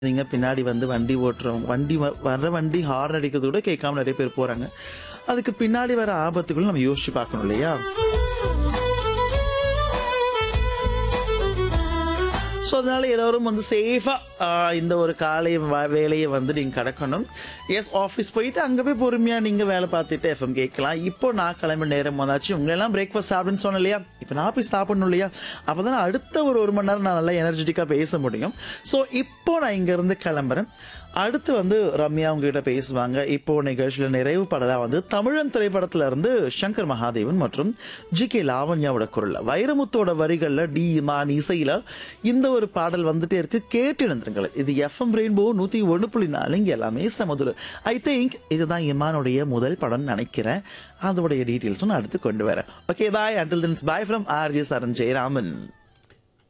நீங்க பின்னாடி வந்து வண்டி ஓட்டுறவங்க வண்டி வ- வர்ற வண்டி ஹார்ன் அடிக்கிறது கூட கேட்காம நிறைய பேர் போறாங்க அதுக்கு பின்னாடி வர ஆபத்துகளும் நம்ம யோசிச்சு பார்க்கணும் இல்லையா ஸோ அதனால எல்லாரும் வந்து சேஃபாக இந்த ஒரு காலை வ- வேலையை வந்து நீங்கள் கடக்கணும் எஸ் ஆஃபீஸ் போயிட்டு அங்கே போய் பொறுமையாக நீங்கள் வேலை பார்த்துட்டு எஃப்எம் கேட்கலாம் இப்போ நான் கிளம்ப நேரம் வந்தாச்சு உங்களெல்லாம் பிரேக்ஃபாஸ்ட் சாப்பிடுன்னு சொன்னேன் இல்லையா இப்போ நான் போய் சாப்பிடணும் இல்லையா அப்போ தான் அடுத்த ஒரு ஒரு மணி நேரம் நான் நல்லா எனர்ஜெட்டிக்காக பேச முடியும் ஸோ இப்போ நான் இங்கேருந்து கிளம்புறேன் அடுத்து வந்து ரம்யா உங்ககிட்ட பேசுவாங்க இப்போ நிகழ்ச்சியில் நிறைவு படலாம் வந்து தமிழன் திரைப்படத்துல இருந்து சங்கர் மகாதேவன் மற்றும் ஜி கே லாவண்யாவோட குரல்ல வைரமுத்தோட வரிகள்ல டி இமான் இசையில இந்த ஒரு பாடல் வந்துட்டே இருக்கு கேட்டு இணைந்திருங்கள் இது எஃப்எம் ரெயின்போ நூத்தி ஒன்று புள்ளி நாலு இங்க எல்லாமே சமதுல ஐ திங்க் இதுதான் இமானுடைய முதல் படம்னு நினைக்கிறேன் அதோடைய டீட்டெயில்ஸும் நான் அடுத்து கொண்டு வரேன் okay bye until then bye from RJ Saran Jayaraman